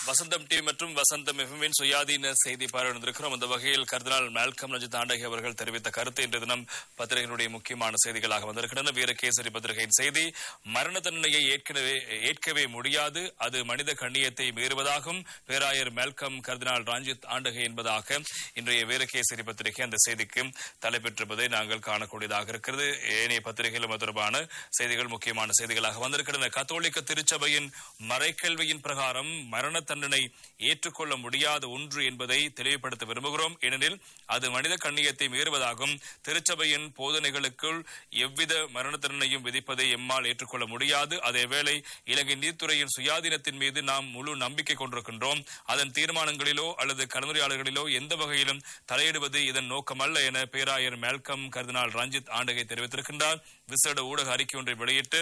வசந்தம் D மற்றும் வசந்தம் எஃப்எம்மின் சுயாதீன செய்தி பார்வையிட்டிருக்கிறோம் அந்த வகையில் கர்தினால் மேல்கம் ரஞ்சித் ஆண்டகி அவர்கள் தெரிவித்த கருத்து இன்று தினம் பத்திரிகையினுடைய முக்கியமான செய்திகளாக வந்திருக்கின்றன வீரகேசரி பத்திரிகையின் செய்தி மரண தண்டனையை ஏற்கனவே ஏற்கவே முடியாது அது மனித கண்ணியத்தை மீறுவதாகும் பேராயர் மேல்கம் கர்தினால் ரஞ்சித் ஆண்டகை என்பதாக இன்றைய வீரகேசரி பத்திரிகை அந்த செய்திக்கு தலைப்பெற்றிருப்பதை நாங்கள் காணக்கூடியதாக இருக்கிறது ஏனைய பத்திரிகையிலும் அது தொடர்பான செய்திகள் முக்கியமான செய்திகளாக வந்திருக்கின்றன கத்தோலிக்க திருச்சபையின் மறைக்கல்வியின் பிரகாரம் மரண தண்டனை ஏற்றுக்கொள்ள முடியாத ஒன்று என்பதை தெளிவுபடுத்த விரும்புகிறோம் ஏனெனில் அது மனித கண்ணியத்தை மீறுவதாகும் திருச்சபையின் போதனைகளுக்குள் எவ்வித மரண தண்டனையும் விதிப்பதை எம்மால் ஏற்றுக்கொள்ள முடியாது அதேவேளை இலங்கை நீதித்துறையின் சுயாதீனத்தின் மீது நாம் முழு நம்பிக்கை கொண்டிருக்கின்றோம் அதன் தீர்மானங்களிலோ அல்லது கலந்துரையாடல்களிலோ எந்த வகையிலும் தலையிடுவது இதன் நோக்கமல்ல என பேராயர் மேல்கம் கர்தினால் ரஞ்சித் ஆண்டகை தெரிவித்திருக்கின்றார் விசேட ஊடக அறிக்கை ஒன்றை வெளியிட்டு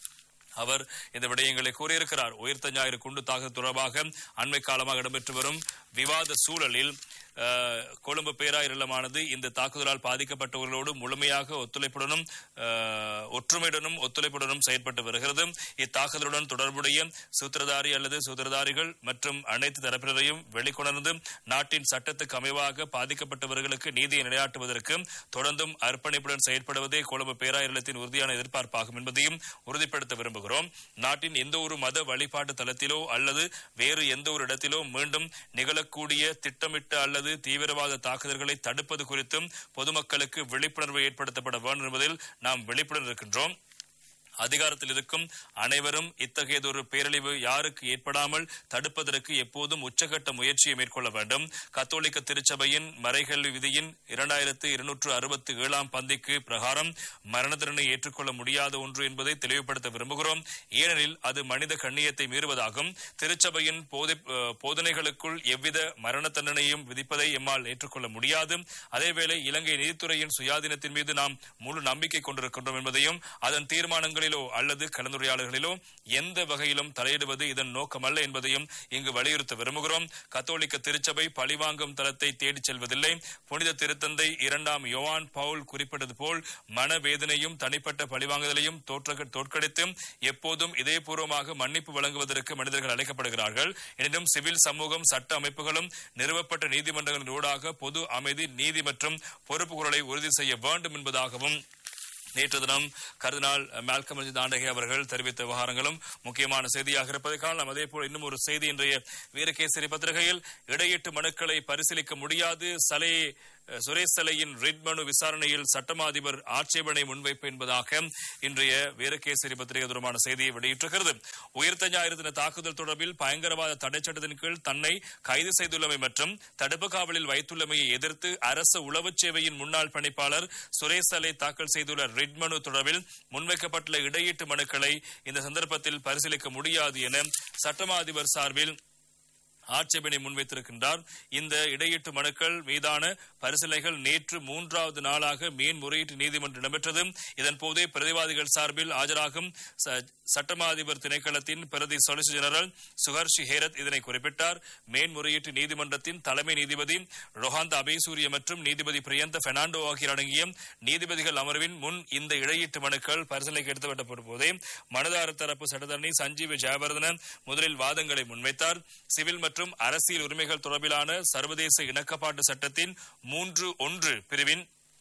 அவர் இந்த விடயங்களை கூறியிருக்கிறார் உயிர்த்த ஞாயிறு குண்டு தாக்குதல் தொடர்பாக அண்மை காலமாக இடம்பெற்று வரும் விவாத சூழலில் அஹ், கொழும்பு பேராயர் இல்லமானது இந்த தாக்குதலால் பாதிக்கப்பட்டவர்களோடு முழுமையாக ஒத்துழைப்புடனும் அஹ், ஒற்றுமையுடனும் ஒத்துழைப்புடனும் செயற்பட்டு வருகிறது இத்தாக்குதலுடன் தொடர்புடைய சூத்திரதாரி அல்லது சூத்திரதாரிகள் மற்றும் அனைத்து தரப்பினரையும் வெளிக்கொணர்ந்து நாட்டின் சட்டத்துக்கு அமைவாக பாதிக்கப்பட்டவர்களுக்கு நீதியை நிலையாட்டுவதற்கு தொடர்ந்தும் அர்ப்பணிப்புடன் செயற்படுவதே கொழும்பு பேராயர் இல்லத்தின் உறுதியான எதிர்பார்ப்பாகும் என்பதையும் உறுதிப்படுத்த விரும்புகிறோம் நாட்டின் எந்த ஒரு மத வழிபாட்டு தளத்திலோ அல்லது வேறு எந்த ஒரு இடத்திலோ மீண்டும் நிகழக்கூடிய திட்டமிட்ட அல்லது தீவிரவாத தாக்குதல்களை தடுப்பது குறித்தும் பொதுமக்களுக்கு விழிப்புணர்வு ஏற்படுத்தப்பட வேண்டும் என்பதில் நாம் விழிப்புடன் இருக்கின்றோம் அதிகாரத்தில் இருக்கும் அனைவரும் இத்தகையதொரு பேரழிவு யாருக்கு ஏற்படாமல் தடுப்பதற்கு எப்போதும் உச்சகட்ட முயற்சியை மேற்கொள்ள வேண்டும் கத்தோலிக்க திருச்சபையின் மறைகல்வி விதியின் இரண்டாயிரத்து இருநூற்று அறுபத்தி ஏழாம் பந்திக்கு பிரகாரம் மரண தண்டனை ஏற்றுக்கொள்ள முடியாத ஒன்று என்பதை தெளிவுபடுத்த விரும்புகிறோம் ஏனெனில் அது மனித கண்ணியத்தை மீறுவதாகும் திருச்சபையின் போதை- அஹ், போதனைகளுக்குள் எவ்வித மரண தண்டனையும் விதிப்பதை எம்மால் ஏற்றுக்கொள்ள முடியாது அதேவேளை இலங்கை நீதித்துறையின் சுயாதீனத்தின் மீது நாம் முழு நம்பிக்கை கொண்டிருக்கின்றோம் என்பதையும் அதன் தீர்மானங்களிலோ அல்லது கலந்துரையாடல்களிலோ எந்த வகையிலும் தலையிடுவது இதன் நோக்கமல்ல என்பதையும் இங்கு வலியுறுத்த விரும்புகிறோம் கத்தோலிக்க திருச்சபை பழிவாங்கும் தளத்தை தேடிச் செல்வதில்லை புனித திருத்தந்தை இரண்டாம் யோவான் பவுல் குறிப்பிட்டது போல் மனவேதனையும் தனிப்பட்ட பழிவாங்குதலையும் தோற்ற- தோற்கடித்து எப்போதும் இதயபூர்வமாக மன்னிப்பு வழங்குவதற்கு மனிதர்கள் அழைக்கப்படுகிறார்கள் எனினும் சிவில் சமூகம் சட்ட அமைப்புகளும் நிறுவப்பட்ட நீதிமன்றங்களின் ஊடாக பொது அமைதி நீதி மற்றும் பொறுப்பு குரலை உறுதி செய்ய வேண்டும் என்பதாகவும் நேற்று தினம் கர்தினால் மேல்கம் ரஞ்சித் ஆண்டகே அவர்கள் தெரிவித்த விவகாரங்களும் முக்கியமான செய்தியாக இருப்பதை காணலாம் அதே போல் இன்னும் ஒரு செய்தி இன்றைய வீரகேசரி பத்திரிகையில் இடையீட்டு மனுக்களை பரிசீலிக்க முடியாது சலை சுரேஷ் சலையின் ரிட் மனு விசாரணையில் சட்டமா அதிபர் ஆட்சேபனை முன்வைப்பு என்பதாக இன்றைய வீரகேசரி பத்திரிகை தொடர்பான செய்தியை வெளியிட்டிருக்கிறது உயிர்த்த ஞாயிறு தின தாக்குதல் தொடர்பில் பயங்கரவாத தடை சட்டத்தின் கீழ் தன்னை கைது செய்துள்ளமை மற்றும் தடுப்பு காவலில் வைத்துள்ளமையை எதிர்த்து அரசு உளவுச் சேவையின் முன்னாள் பணிப்பாளர் சுரேஷ் சலை தாக்கல் செய்துள்ள ரிட் மனு தொடர்பில் முன்வைக்கப்பட்டுள்ள இடையீட்டு மனுக்களை இந்த சந்தர்ப்பத்தில் பரிசீலிக்க முடியாது என சட்டமா அதிபர் சார்பில் ஆட்சேபனை முன்வைத்திருக்கின்றார் இந்த இடையீட்டு மனுக்கள் மீதான பரிசீலனைகள் நேற்று மூன்றாவது நாளாக மேன்முறையீட்டு நீதிமன்றம் இடம்பெற்றது இதன் போதே பிரதிவாதிகள் சார்பில் ஆஜராகும் ச- சட்டமா அதிபர் திணைக்களத்தின் பிரதி சொலிசிட்டர் ஜெனரல் சுகர்ஷி ஹேரத் இதனை குறிப்பிட்டார் மேன்முறையீட்டு நீதிமன்றத்தின் தலைமை நீதிபதி ரொஹாந்த அபேசூரிய மற்றும் நீதிபதி பிரியந்த பெர்னாண்டோ ஆகியோர் அடங்கிய நீதிபதிகள் அமர்வின் முன் இந்த இடையீட்டு மனுக்கள் பரிசீலனைக்கு எடுத்துவிடப்பட்ட போதே மனதார தரப்பு சட்டத்தரணி சஞ்சீவ ஜெயவர்தன முதலில் வாதங்களை முன்வைத்தார் சிவில் மற்றும் அரசியல் உரிமைகள் தொடர்பிலான சர்வதேச இணக்கப்பாட்டு சட்டத்தின் மூன்று ஒன்று பிரிவின்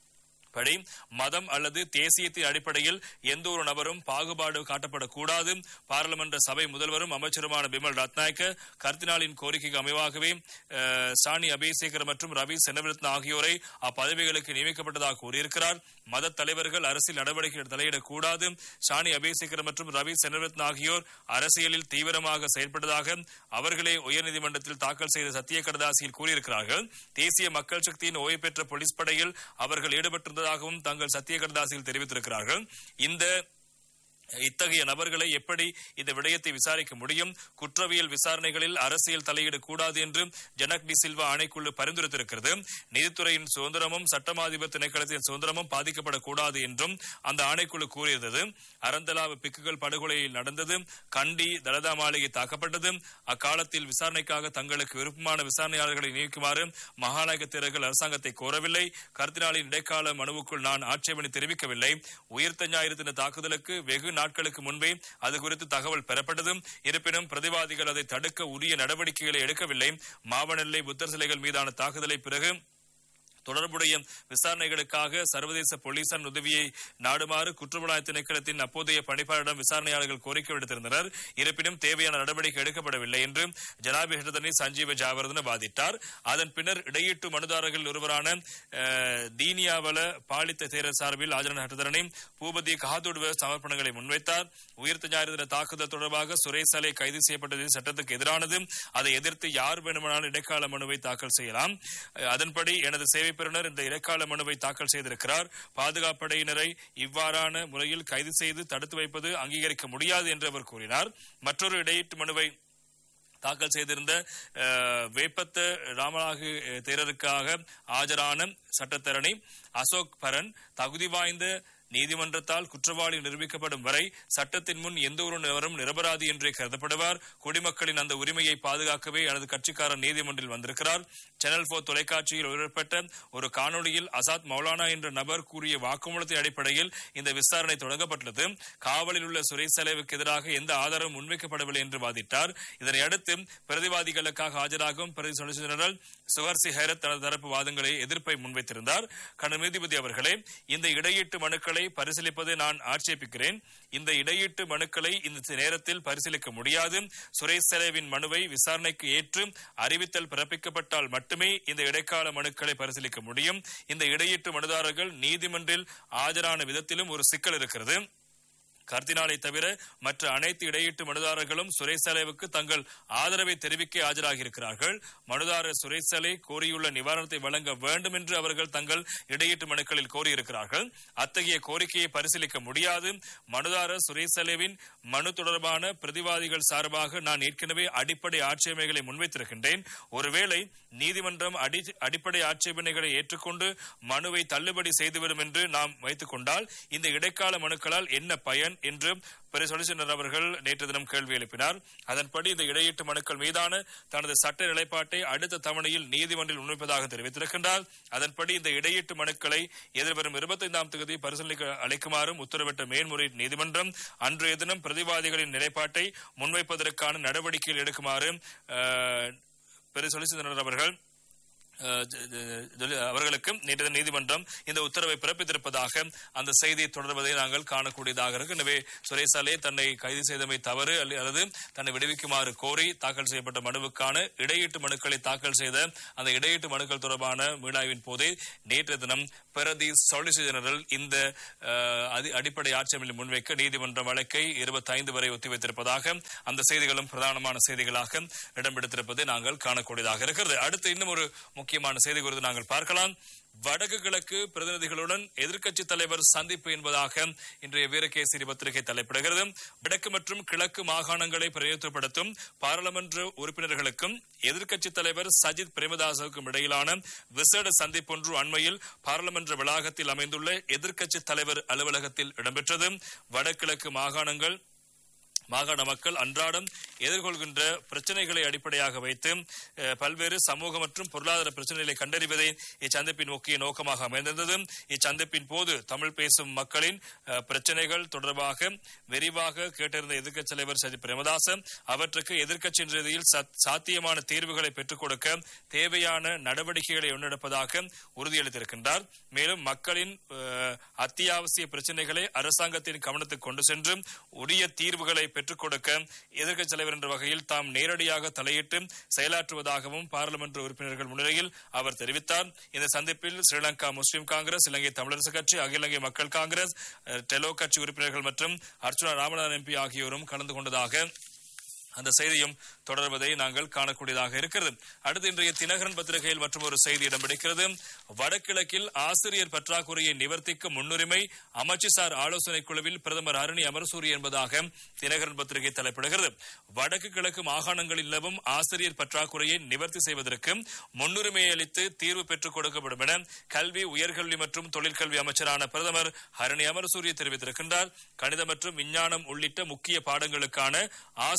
படி மதம் அல்லது தேசியத்தின் அடிப்படையில் எந்த ஒரு நபரும் பாகுபாடு காட்டப்படக்கூடாது பாராளுமன்ற சபை முதல்வரும் அமைச்சருமான பிமல் ரத்நாயக்க கர்தினாலின் கோரிக்கைக்கு அமைவாகவே அஹ், சாணி அபேசேகர் மற்றும் ரவி செனவிரத்ன ஆகியோரை அப்பதவிகளுக்கு நியமிக்கப்பட்டதாக கூறியிருக்கிறார் மத தலைவர்கள் அரசியல் நடவடிக்கைகள் தலையிடக்கூடாது சாணி அபேசேகர் மற்றும் ரவி செனவிரத்ன ஆகியோர் அரசியலில் தீவிரமாக செயல்பட்டதாக அவர்களே உயர்நீதிமன்றத்தில் தாக்கல் செய்த சத்திய கடதாசியில் கூறியிருக்கிறார்கள் தேசிய மக்கள் சக்தியின் ஓய்வு பெற்ற போலீஸ் படையில் அவர்கள் ஈடுபட்டிருந்ததாகவும் தங்கள் சத்திய கடதாசியில் தெரிவித்திருக்கிறார்கள் இந்த இத்தகைய நபர்களை எப்படி இந்த விடயத்தை விசாரிக்க முடியும் குற்றவியல் விசாரணைகளில் அரசியல் தலையீடு கூடாது என்று ஜனக் டி சில்வா ஆணைக்குழு பரிந்துரைத்திருக்கிறது நீதித்துறையின் சுதந்திரமும் சட்டமாதிபர் திணைக்களத்தின் சுதந்திரமும் பாதிக்கப்படக்கூடாது என்றும் அந்த ஆணைக்குழு கூறியிருந்தது அறந்தலாவ பிக்குகள் படுகொலை நடந்தது கண்டி தலதா மாளிகை தாக்கப்பட்டது அக்காலத்தில் விசாரணைக்காக தங்களுக்கு விருப்பமான விசாரணையாளர்களை நியமிக்குமாறு மகாநாயக தேரர்கள் அரசாங்கத்தை கோரவில்லை கர்தினாலின் இடைக்கால மனுவுக்குள் நான் ஆட்சேபனை தெரிவிக்கவில்லை உயிர்த்த ஞாயிறு தின தாக்குதலுக்கு வெகு நாட்களுக்கு முன்பே அது குறித்து தகவல் பெறப்பட்டது இருப்பினும் பிரதிவாதிகள் அதை தடுக்க உரிய நடவடிக்கைகளை எடுக்கவில்லை மாவனெல்லை புத்தர் சிலைகள் மீதான தாக்குதலை பிறகு தொடர்புடைய விசாரணைகளுக்காக சர்வதேச போலீசார் உதவியை நாடுமாறு குற்றப்புலனாய்வு திணைக்களத்தின் அப்போதைய பணிப்பாளரிடம் விசாரணையாளர்கள் கோரிக்கை விடுத்திருந்தனர் இருப்பினும் தேவையான நடவடிக்கை எடுக்கப்படவில்லை என்று ஜனாபி ஹெட்டதனி சஞ்சீவ ஜாவர்தன வாதிட்டார் அதன் பின்னர் இடையீட்டு மனுதாரர்கள் ஒருவரான அஹ், தீனியாவல பாலித்த தேரர் சார்பில் ஆஜரான ஹெட்டதரனை பூபதி காதோடுவ சமர்ப்பணங்களை முன்வைத்தார் உயிர்த்த ஞாயிறு தின தாக்குதல் தொடர்பாக சுரேஷ் அலை கைது செய்யப்பட்டது சட்டத்துக்கு எதிரானது அதை எதிர்த்து யார் வேண்டுமானாலும் இடைக்கால மனுவை தாக்கல் செய்யலாம் அஹ், அதன்படி எனது சேவை பெறுநர் இந்த இடைக்கால மனுவை தாக்கல் செய்திருக்கிறார் பாதுகாப்படையினரை இவ்வாறான முறையில் கைது செய்து தடுத்து வைப்பது அங்கீகரிக்க முடியாது என்று அவர் கூறினார் மற்றொரு இடையீட்டு மனுவை தாக்கல் செய்திருந்த அஹ், வேப்பத்த ராமநாகு அஹ், தேரருக்காக ஆஜரான சட்டத்தரணி அசோக் பரன் தகுதி வாய்ந்த நீதிமன்றத்தால் குற்றவாளி நிரூபிக்கப்படும் வரை சட்டத்தின் முன் எந்த ஒரு நபரும் நிரபராதி என்றே கருதப்படுவார் குடிமக்களின் அந்த உரிமையை பாதுகாக்கவே எனது கட்சிக்காரர் நீதிமன்றில் வந்திருக்கிறார் சேனல் போர் தொலைக்காட்சியில் ஒளிபரப்பட்ட ஒரு காணொளியில் அசாத் மௌலானா என்ற நபர் கூறிய வாக்குமூலத்தின் அடிப்படையில் இந்த விசாரணை தொடங்கப்பட்டுள்ளது காவலில் உள்ள சுரேஷ் தலைவுக்கு எதிராக எந்த ஆதாரமும் முன்வைக்கப்படவில்லை என்று வாதிட்டார் இதனை அடுத்து பிரதிவாதிகளுக்காக ஆஜராகும் பிரதி சொலிசிட்டர் ஜெனரல் சுகர்சி ஹேரத் தனது தரப்பு வாதங்களை எதிர்ப்பை முன்வைத்திருந்தார் கடன் நீதிபதி அவர்களே இந்த இடையீட்டு மனுக்களை பரிசீலிப்பதை நான் ஆட்சேபிக்கிறேன் இந்த இடையீட்டு மனுக்களை இந்த நேரத்தில் பரிசீலிக்க முடியாது சுரேஷ் செலவின் மனுவை விசாரணைக்கு ஏற்று அறிவித்தல் பிறப்பிக்கப்பட்டால் மட்டுமே இந்த இடைக்கால மனுக்களை பரிசீலிக்க முடியும் இந்த இடையீட்டு மனுதாரர்கள் நீதிமன்றில் ஆஜரான விதத்திலும் ஒரு சிக்கல் இருக்கிறது கர்தினாலை தவிர மற்ற அனைத்து இடையீட்டு மனுதாரர்களும் சுரேஷ் சலேவுக்கு தங்கள் ஆதரவை தெரிவிக்க ஆஜராகியிருக்கிறார்கள் மனுதாரர் சுரேஷ் சலே கோரியுள்ள நிவாரணத்தை வழங்க வேண்டும் என்று அவர்கள் தங்கள் இடையீட்டு மனுக்களில் கோரியிருக்கிறார்கள் அத்தகைய கோரிக்கையை பரிசீலிக்க முடியாது மனுதாரர் சுரேஷ் சலேவின் மனு தொடர்பான பிரதிவாதிகள் சார்பாக நான் ஏற்கனவே அடிப்படை ஆட்சேபனைகளை முன்வைத்திருக்கின்றேன் ஒருவேளை நீதிமன்றம் அடி- அடிப்படை ஆட்சேபனைகளை ஏற்றுக்கொண்டு மனுவை தள்ளுபடி செய்துவிடும் என்று நாம் வைத்துக் கொண்டால் இந்த இடைக்கால மனுக்களால் என்ன பயன் என்று பெரிய சொலிசிட்டர் அவர்கள் நேற்று தினம் கேள்வி எழுப்பினார் அதன்படி இந்த இடையீட்டு மனுக்கள் மீதான தனது சட்ட நிலைப்பாட்டை அடுத்த தவணையில் நீதிமன்றில் முன்வைப்பதாக தெரிவித்திருக்கின்றார் அதன்படி இந்த இடையீட்டு மனுக்களை எதிர்வரும் இருபத்தைந்தாம் தேதி பரிசீலனைக்கு அளிக்குமாறும் உத்தரவிட்ட மேன்முறையீட்டு நீதிமன்றம் அன்றைய தினம் பிரதிவாதிகளின் நிலைப்பாட்டை முன்வைப்பதற்கான நடவடிக்கைகள் எடுக்குமாறு அஹ், பெரிய சொலிசிட்டர் அவர்கள் அஹ், ஜ- ஜ- ஜொலி- அவர்களுக்கு நேற்று நீதிமன்றம் இந்த உத்தரவை பிறப்பித்திருப்பதாக அந்த செய்தி தொடர்வதை நாங்கள் காணக்கூடியதாக இருக்கு எனவே சுரேசாலே தன்னை கைது செய்தமை தவறு அல்ல- அல்லது தன்னை விடுவிக்குமாறு கோரி தாக்கல் செய்யப்பட்ட மனுவுக்கான இடையீட்டு மனுக்களை தாக்கல் செய்த அந்த இடையீட்டு மனுக்கள் தொடர்பான மீளாய்வின் போதே நேற்று தினம் பிரதி சொலிசிட்டர் ஜெனரல் இந்த அஹ், அதி- அடிப்படை ஆட்சேபனை முன்வைக்க நீதிமன்ற வழக்கை இருபத்தைந்து வரை ஒத்திவைத்திருப்பதாக அந்த செய்திகளும் பிரதானமான செய்திகளாக இடம்பெடுத்திருப்பதை நாங்கள் காணக்கூடியதாக இருக்கிறது அடுத்து இன்னும் ஒரு முக்கியமான செய்தி குறித்து நாங்கள் பார்க்கலாம் வடக்கு கிழக்கு பிரதிநிதிகளுடன் எதிர்க்கட்சித் தலைவர் சந்திப்பு என்பதாக இன்றைய வீரகேசரி பத்திரிகை தலைப்பிடுகிறது வடக்கு மற்றும் கிழக்கு மாகாணங்களை பிரயோஜனப்படுத்தும் பாராளுமன்ற உறுப்பினர்களுக்கும் எதிர்க்கட்சித் தலைவர் சஜித் பிரேமதாசவுக்கும் இடையிலான விசேட சந்திப்பொன்று அண்மையில் பாராளுமன்ற வளாகத்தில் அமைந்துள்ள எதிர்க்கட்சித் தலைவர் அலுவலகத்தில் இடம்பெற்றது வடகிழக்கு மாகாணங்கள் மாகாண மக்கள் அன்றாடம் எதிர்கொள்கின்ற பிரச்சனைகளை அடிப்படையாக வைத்து அஹ், பல்வேறு சமூக மற்றும் பொருளாதார பிரச்சனைகளை கண்டறிவதே இச்சந்திப்பின் முக்கிய நோக்கமாக அமைந்திருந்தது இச்சந்திப்பின் போது தமிழ் பேசும் மக்களின் அஹ், பிரச்சனைகள் தொடர்பாக விரிவாக கேட்டிருந்த எதிர்க்கட்சி தலைவர் சஜி பிரேமதாசன் அவற்றுக்கு எதிர்க்கட்சியின் ரீதியில் சத்- சாத்தியமான தீர்வுகளை பெற்றுக் கொடுக்க தேவையான நடவடிக்கைகளை முன்னெடுப்பதாக உறுதியளித்திருக்கின்றார் மேலும் மக்களின் அஹ், அத்தியாவசிய பிரச்சனைகளை அரசாங்கத்தின் கவனத்துக்கு கொண்டு சென்று உரிய தீர்வுகளை பெற்றுக் கொடுக்க எதிர்க்கட்சி தலைவர் என்ற வகையில் தாம் நேரடியாக தலையிட்டு செயலாற்றுவதாகவும் பாராளுமன்ற உறுப்பினர்கள் முன்னிலையில் அவர் தெரிவித்தார் இந்த சந்திப்பில் ஸ்ரீலங்கா முஸ்லிம் காங்கிரஸ் இலங்கை தமிழரசு கட்சி அகில இலங்கை மக்கள் காங்கிரஸ் அஹ், டெலோ கட்சி உறுப்பினர்கள் மற்றும் அர்ச்சுனா ராமநாதன் எம்பி ஆகியோரும் கலந்து கொண்டதாக அந்த செய்தியும் தொடர்வதை நாங்கள் காணக்கூடியதாக இருக்கிறது அடுத்து இன்றைய தினகரன் பத்திரிகையில் மற்றும் ஒரு செய்தி இடம்பிடிக்கிறது வடகிழக்கில் ஆசிரியர் பற்றாக்குறையை நிவர்த்திக்க முன்னுரிமை அமைச்சுசார் ஆலோசனை குழுவில் பிரதமர் அருணி அமர்சூரி என்பதாக தினகரன் பத்திரிகை தலைப்பிடுகிறது வடக்கு கிழக்கு மாகாணங்களில் நிலவும் ஆசிரியர் பற்றாக்குறையை நிவர்த்தி செய்வதற்கு முன்னுரிமை அளித்து தீர்வு பெற்றுக் கொடுக்கப்படும் என கல்வி உயர்கல்வி மற்றும் தொழிற்கல்வி அமைச்சரான பிரதமர் ஹரணி அமரசூரிய தெரிவித்திருக்கின்றார் கணிதம் மற்றும் விஞ்ஞானம் உள்ளிட்ட முக்கிய பாடங்களுக்கான ஆசிரியர் நியமன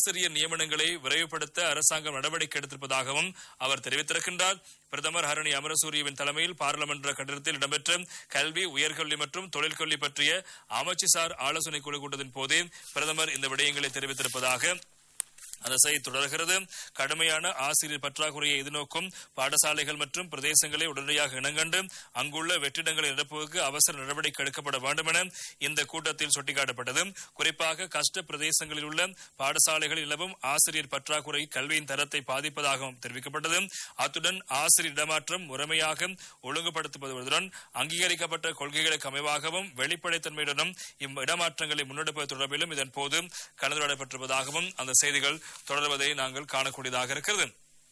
நியமனங்களை விரைவுபடுத்த அரசாங்கம் நடவடிக்கை எடுத்திருப்பதாகவும் அவர் தெரிவித்திருக்கின்றார் பிரதமர் ஹரணி அமரசூரியவின் தலைமையில் பாராளுமன்ற கட்டிடத்தில் இடம்பெற்ற கல்வி உயர்கல்வி மற்றும் தொழிற்கல்வி பற்றிய அமைச்சுசார் ஆலோசனை குழு கூட்டத்தின் போதே பிரதமர் இந்த விடயங்களை தெரிவித்திருப்பதாக அந்த செய்தி தொடர்கிறது கடுமையான ஆசிரியர் பற்றாக்குறையை எதிர்நோக்கும் பாடசாலைகள் மற்றும் பிரதேசங்களை உடனடியாக இனங்கண்டு அங்குள்ள வெற்றிடங்களை நிரப்புவதற்கு அவசர நடவடிக்கை எடுக்கப்பட வேண்டும் என இந்த கூட்டத்தில் சுட்டிக்காட்டப்பட்டது குறிப்பாக கஷ்ட பிரதேசங்களில் உள்ள பாடசாலைகளில் நிலவும் ஆசிரியர் பற்றாக்குறை கல்வியின் தரத்தை பாதிப்பதாகவும் தெரிவிக்கப்பட்டது அத்துடன் ஆசிரியர் இடமாற்றம் முறைமையாக ஒழுங்குபடுத்துவதுடன் அங்கீகரிக்கப்பட்ட கொள்கைகளுக்கு அமைவாகவும் வெளிப்படைத்தன்மையுடனும் இவ்விடமாற்றங்களை முன்னெடுப்பது தொடர்பிலும் இதன் போது கலந்துரையாடப்பட்டிருப்பதாகவும் அந்த செய்திகள் தொடர்வதை நாங்கள் காணக்கூடியதாக இருக்கிறது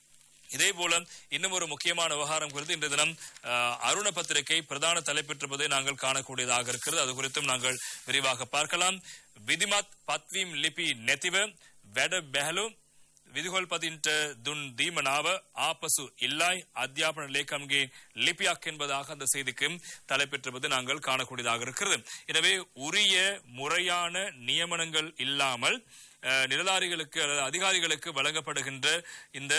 இதே போல இன்னும் ஒரு முக்கியமான விவகாரம் குறித்து இன்றைய தினம் அஹ், அருண பத்திரிகை பிரதான தலைப்பெற்றிருப்பதை நாங்கள் காணக்கூடியதாக இருக்கிறது அது குறித்தும் நாங்கள் விரிவாக பார்க்கலாம் விதிமத் பத்வீம் லிபி நெத்திவ வெட பெஹலு විදිහොල්පතින්ට දුන් දීමනාව ආපසු ඉල්ලායි අධ්‍යාපන லேக்கம்கே லிபியாக் என்பதாக அந்த செய்திக்கு தலைப்பெற்றிருப்பது நாங்கள் காணக்கூடியதாக இருக்கிறது எனவே உரிய முறையான நியமனங்கள் இல்லாமல் அஹ், நிலதாரிகளுக்கு அல்லது அதிகாரிகளுக்கு வழங்கப்படுகின்ற இந்த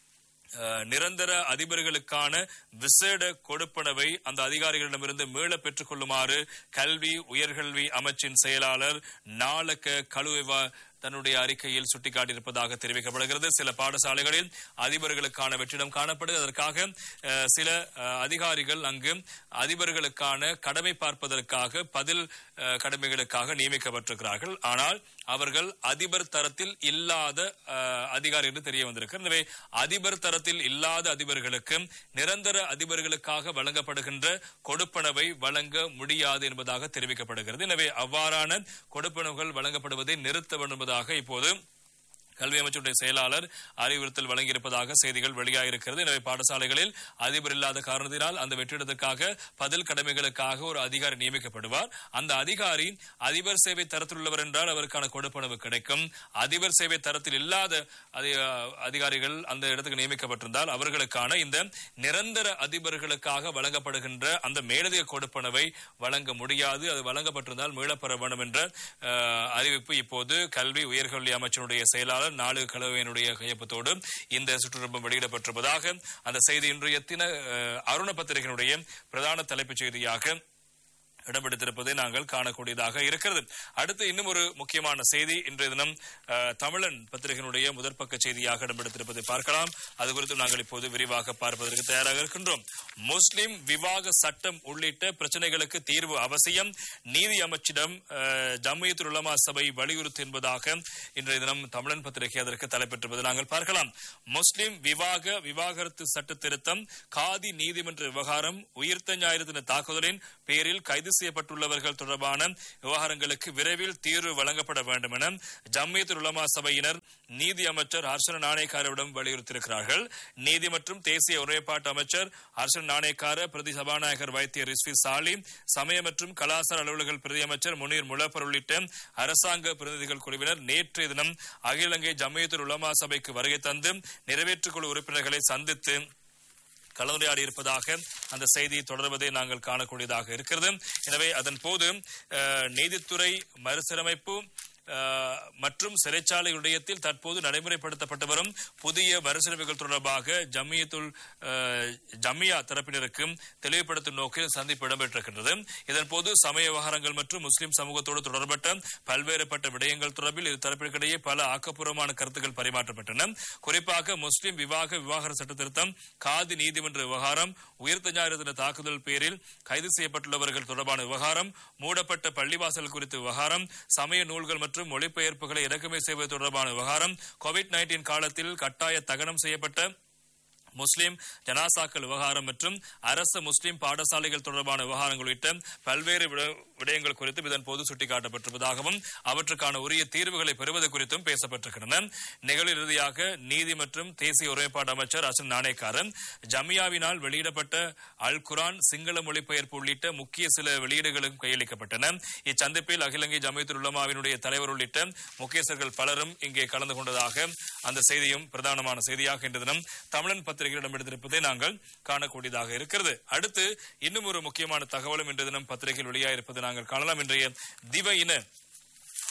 அஹ், நிரந்தர அதிபர்களுக்கான விசேட கொடுப்பனவை அந்த அதிகாரிகளிடமிருந்து மீள பெற்றுக் கொள்ளுமாறு கல்வி உயர்கல்வி அமைச்சின் செயலாளர் நாளக்க கழுவ தன்னுடைய அறிக்கையில் சுட்டிக்காட்டியிருப்பதாக தெரிவிக்கப்படுகிறது சில பாடசாலைகளில் அதிபர்களுக்கான வெற்றிடம் காணப்படுது அதற்காக அஹ், சில அஹ், அதிகாரிகள் அங்கு அதிபர்களுக்கான கடமை பார்ப்பதற்காக பதில் அஹ், கடமைகளுக்காக நியமிக்கப்பட்டிருக்கிறார்கள் ஆனால் அவர்கள் அதிபர் தரத்தில் இல்லாத அஹ், அதிகாரி என்று தெரிய வந்திருக்கிறது எனவே அதிபர் தரத்தில் இல்லாத அதிபர்களுக்கு நிரந்தர அதிபர்களுக்காக வழங்கப்படுகின்ற கொடுப்பனவை வழங்க முடியாது என்பதாக தெரிவிக்கப்படுகிறது எனவே அவ்வாறான கொடுப்பனவுகள் வழங்கப்படுவதை நிறுத்த வேண்டும் என்பதாக இப்போது கல்வி அமைச்சருடைய செயலாளர் அறிவுறுத்தல் வழங்கியிருப்பதாக செய்திகள் வெளியாகிருக்கிறது எனவே பாடசாலைகளில் அதிபர் இல்லாத காரணத்தினால் அந்த வெற்றிடத்துக்காக பதில் கடமைகளுக்காக ஒரு அதிகாரி நியமிக்கப்படுவார் அந்த அதிகாரி அதிபர் சேவை தரத்தில் உள்ளவர் என்றால் அவருக்கான கொடுப்பனவு கிடைக்கும் அதிபர் சேவை தரத்தில் இல்லாத அதி- அதிகாரிகள் அந்த இடத்துக்கு நியமிக்கப்பட்டிருந்தால் அவர்களுக்கான இந்த நிரந்தர அதிபர்களுக்காக வழங்கப்படுகின்ற அந்த மேலதிக கொடுப்பனவை வழங்க முடியாது அது வழங்கப்பட்டிருந்தால் மீளப்பெற வேண்டும் என்ற அஹ், அறிவிப்பு இப்போது கல்வி உயர்கல்வி அமைச்சருடைய செயலாளர் நாலு கலவையினுடைய கையொப்பத்தோடு இந்த சுற்றுலாப்பம் வெளியிடப்பட்டிருப்பதாக அந்த செய்தி இன்றைய தின அஹ், அருண பத்திரிகையினுடைய பிரதான தலைப்புச் செய்தியாக இடம்பெடுத்திருப்பதை நாங்கள் காணக்கூடியதாக இருக்கிறது அடுத்து இன்னும் ஒரு முக்கியமான செய்தி இன்றைய தினம் அஹ், தமிழன் பத்திரிகையினுடைய முதற்பக்க செய்தியாக இடம்பெடுத்திருப்பதை பார்க்கலாம் அது குறித்து நாங்கள் இப்போது விரிவாக பார்ப்பதற்கு தயாராக இருக்கின்றோம் முஸ்லிம் விவாக சட்டம் உள்ளிட்ட பிரச்சனைகளுக்கு தீர்வு அவசியம் நீதி அமைச்சிடம் அஹ், ஜம்மியத்துல் உலமா சபை வலியுறுத்து என்பதாக இன்றைய தினம் தமிழன் பத்திரிகை அதற்கு தலைப்பெற்றிருப்பதை நாங்கள் பார்க்கலாம் முஸ்லிம் விவாக விவாகரத்து சட்ட திருத்தம் காதி நீதிமன்ற விவகாரம் உயிர்த்த ஞாயிறு தின தாக்குதலின் பேரில் கைது செய்யப்பட்டுள்ளவர்கள் தொடர்பான விவகாரங்களுக்கு விரைவில் தீர்வு வழங்கப்பட வேண்டும் என ஜம்மியத்துல் உலமா சபையினர் நீதி அமைச்சர் ஹர்ஷன் நாணயக்காரரிடம் வலியுறுத்தியிருக்கிறார்கள் நீதி மற்றும் தேசிய ஒருமைப்பாட்டு அமைச்சர் ஹர்ஷன் நாணயக்கார பிரதி சபாநாயகர் வைத்திய ரிஸ்வி சாலி சமய மற்றும் கலாசார அலுவலர்கள் பிரதி அமைச்சர் முனீர் முலப்பர் உள்ளிட்ட அரசாங்க பிரதிநிதிகள் குழுவினர் நேற்றைய தினம் அகில இலங்கை ஜம்மியத்துல் உலமா சபைக்கு வருகை தந்து நிறைவேற்றுக்குழு உறுப்பினர்களை சந்தித்து கலந்துரையாடி இருப்பதாக அந்த செய்தி தொடர்வதை நாங்கள் காணக்கூடியதாக இருக்கிறது எனவே அதன் போது அஹ், நீதித்துறை மறுசீரமைப்பு அஹ், மற்றும் சிறைச்சாலை விடயத்தில் தற்போது நடைமுறைப்படுத்தப்பட்டு வரும் புதிய மறுசீரமைப்புகள் தொடர்பாக ஜம்மியத்துல் அஹ், ஜம்மியா தரப்பினருக்கு தெளிவுபடுத்தும் நோக்கில் சந்திப்பு இடம்பெற்றிருக்கின்றது இதன் போது சமய விவகாரங்கள் மற்றும் முஸ்லிம் சமூகத்தோடு தொடர்பட்ட பல்வேறுபட்ட விடயங்கள் தொடர்பில் இரு தரப்பிற்கிடையே பல ஆக்கப்பூர்வமான கருத்துக்கள் பரிமாற்றப்பட்டன குறிப்பாக முஸ்லிம் விவாக விவாகர சட்ட திருத்தம் காதி நீதிமன்ற விவகாரம் உயிர்த்த ஞாயிறு தின தாக்குதல் பேரில் கைது செய்யப்பட்டுள்ளவர்கள் தொடர்பான விவகாரம் மூடப்பட்ட பள்ளிவாசல் குறித்த விவகாரம் சமய நூல்கள் மற்றும் மொழிபெயர்ப்புகளை இறக்குமதி செய்வது தொடர்பான விவகாரம் கோவிட் நைன்டீன் காலத்தில் கட்டாய தகனம் செய்யப்பட்ட முஸ்லிம் ஜனாசாக்கள் விவகாரம் மற்றும் அரசு முஸ்லிம் பாடசாலைகள் தொடர்பான விவகாரங்கள் உள்ளிட்ட பல்வேறு விட- விடயங்கள் குறித்தும் இதன் போது சுட்டிக்காட்டப்பட்டிருப்பதாகவும் அவற்றுக்கான உரிய தீர்வுகளை பெறுவது குறித்தும் பேசப்பட்டிருக்கின்றன நிகழ்வு இறுதியாக நீதி மற்றும் தேசிய ஒருமைப்பாடு அமைச்சர் அசன் நாணயக்காரன் ஜமியாவினால் வெளியிடப்பட்ட அல் குரான் சிங்கள மொழிபெயர்ப்பு உள்ளிட்ட முக்கிய சில வெளியீடுகளும் கையளிக்கப்பட்டன இச்சந்திப்பில் அகில இலங்கை ஜமியத்துல் உலமாவினுடைய தலைவர் உள்ளிட்ட முக்கியஸ்தர்கள் பலரும் இங்கே கலந்து கொண்டதாக அந்த செய்தியும் பிரதானமான செய்தியாக இன்று தினம் தமிழன் பத்திரிகையிடம் எடுத்திருப்பதை நாங்கள் காணக்கூடியதாக இருக்கிறது அடுத்து இன்னும் ஒரு முக்கியமான தகவலும் இன்று தினம் பத்திரிகையில் வெளியாயிருப்பதை நாங்கள் காணலாம் இன்றைய திவ இன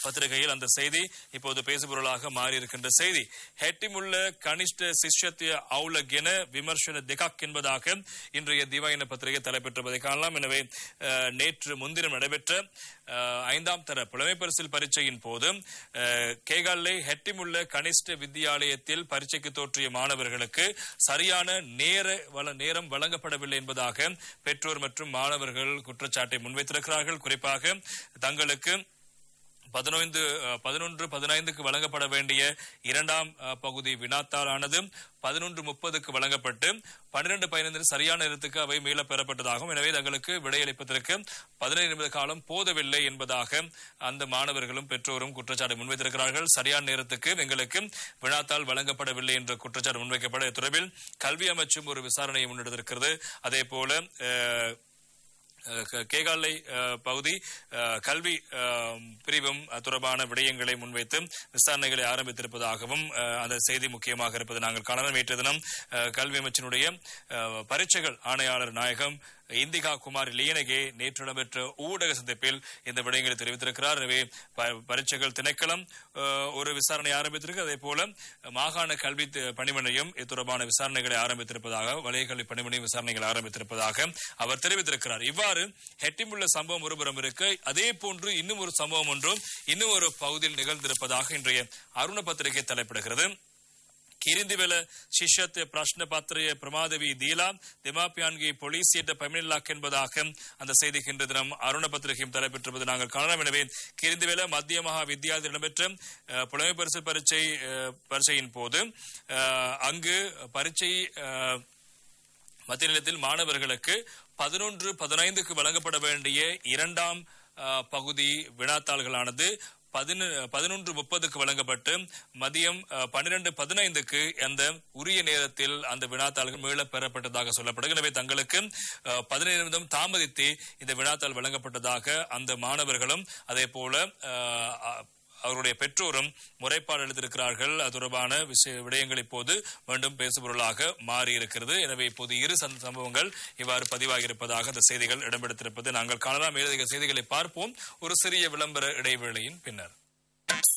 பத்திரிகையில் அந்த செய்தி இப்போது பேசுபொருளாக மாறி இருக்கின்ற செய்தி ஹெட்டிமுள்ள கனிஷ்ட சிஷ்யத்திய அவுலகென விமர்சன திகாக் என்பதாக இன்றைய திவாயின பத்திரிகை தலைப்பெற்றுவதை காணலாம் எனவே அஹ், நேற்று முன்தினம் நடைபெற்ற அஹ், ஐந்தாம் தர புலமை பரிசில் பரீட்சையின் போது அஹ், கேகாலை ஹெட்டிமுள்ள கனிஷ்ட வித்தியாலயத்தில் பரீட்சைக்கு தோற்றிய மாணவர்களுக்கு சரியான நேர வள நேரம் வழங்கப்படவில்லை என்பதாக பெற்றோர் மற்றும் மாணவர்கள் குற்றச்சாட்டை முன்வைத்திருக்கிறார்கள் குறிப்பாக தங்களுக்கு பதினைந்து பதினொன்று பதினைந்துக்கு வழங்கப்பட வேண்டிய இரண்டாம் அஹ், பகுதி வினாத்தாளானது பதினொன்று முப்பதுக்கு வழங்கப்பட்டு பன்னிரண்டு பதினைந்து சரியான நேரத்துக்கு அவை மீள பெறப்பட்டதாகும் எனவே தங்களுக்கு விடையளிப்பதற்கு பதினைந்து நிமிட காலம் போதவில்லை என்பதாக அந்த மாணவர்களும் பெற்றோரும் குற்றச்சாட்டு முன்வைத்திருக்கிறார்கள் சரியான நேரத்துக்கு எங்களுக்கு வினாத்தாள் வழங்கப்படவில்லை என்ற குற்றச்சாட்டு முன்வைக்கப்பட தொடர்பில் கல்வி அமைச்சும் ஒரு விசாரணையை முன்னெடுத்திருக்கிறது அதே போல அஹ், அஹ் கே- கேகாலை அஹ், பகுதி அஹ், கல்வி அஹ், பிரிவும் அஹ், தொடர்பான விடயங்களை முன்வைத்து விசாரணைகளை ஆரம்பித்திருப்பதாகவும் அஹ், அந்த செய்தி முக்கியமாக இருப்பது நாங்கள் காணலாம் நேற்று தினம் அஹ், கல்வி அமைச்சினுடைய அஹ், பரீட்சைகள் ஆணையாளர் நாயகம் இந்திகா குமார் லியனகே நேற்று நடைபெற்ற ஊடக சந்திப்பில் இந்த விடயங்களை தெரிவித்திருக்கிறார் எனவே ப- பரீட்சைகள் திணைக்களம் அஹ், ஒரு விசாரணை ஆரம்பித்திருக்கு அதே போல மாகாண கல்வி தி- பணிமனையும் இது தொடர்பான விசாரணைகளை ஆரம்பித்திருப்பதாக வலய கல்வி பணிமனையும் விசாரணைகளை ஆரம்பித்திருப்பதாக அவர் தெரிவித்திருக்கிறார் இவ்வாறு ஹெட்டிமுள்ள சம்பவம் ஒருபுறம் இருக்கு அதே போன்று இன்னும் ஒரு சம்பவம் ஒன்றும் இன்னும் ஒரு பகுதியில் நிகழ்ந்திருப்பதாக இன்றைய அருண பத்திரிகை தலைப்பிடுகிறது කිරිඳිවෙල ශිෂ්‍යත්වය ප්‍රශ්න පත්‍රය ප්‍රමාදවී දීලා දෙමාපියන්ගේ பொலிசியிட்ட பமிழலாக் என்பதாக அந்த செய்திக்கு இன்று தினம் அருண பத்திரிகையும் தலைப்பெற்றிருப்பது நாங்கள் காணலாம் எனவே கிரிந்துவேல மத்திய மகா வித்தியாலயத்தில் நடைபெற்ற அஹ், புலமை பரிசு பரீட்சை அஹ், பரீட்சையின் போது அஹ், அங்கு பரீட்சை அஹ், மத்திய நிலையத்தில் மாணவர்களுக்கு பதினொன்று பதினைந்துக்கு வழங்கப்பட வேண்டிய இரண்டாம் அஹ், பகுதி வினாத்தாள்களானது பதினொன்று பதினொன்று முப்பதுக்கு வழங்கப்பட்டு மதியம் பன்னிரண்டு பதினைந்துக்கு அந்த உரிய நேரத்தில் அந்த வினாத்தாள்கள் மீள பெறப்பட்டதாக சொல்லப்படுகிறது எனவே தங்களுக்கு அஹ், பதினைந்து நிமிடம் தாமதித்து இந்த வினாத்தாள் வழங்கப்பட்டதாக அந்த மாணவர்களும் அதே போல அஹ், அ- அவருடைய பெற்றோரும் முறைப்பாடு எழுதியிருக்கிறார்கள் அது தொடர்பான விஷய விடயங்கள் இப்போது மீண்டும் பேசுபொருளாக மாறியிருக்கிறது எனவே இப்போது இரு சந்த- சம்பவங்கள் இவ்வாறு பதிவாகியிருப்பதாக அந்த செய்திகள் இடம்பெடுத்திருப்பது நாங்கள் காணலாம் மேலதிக செய்திகளை பார்ப்போம் ஒரு சிறிய விளம்பர இடைவேளையின் பின்னர்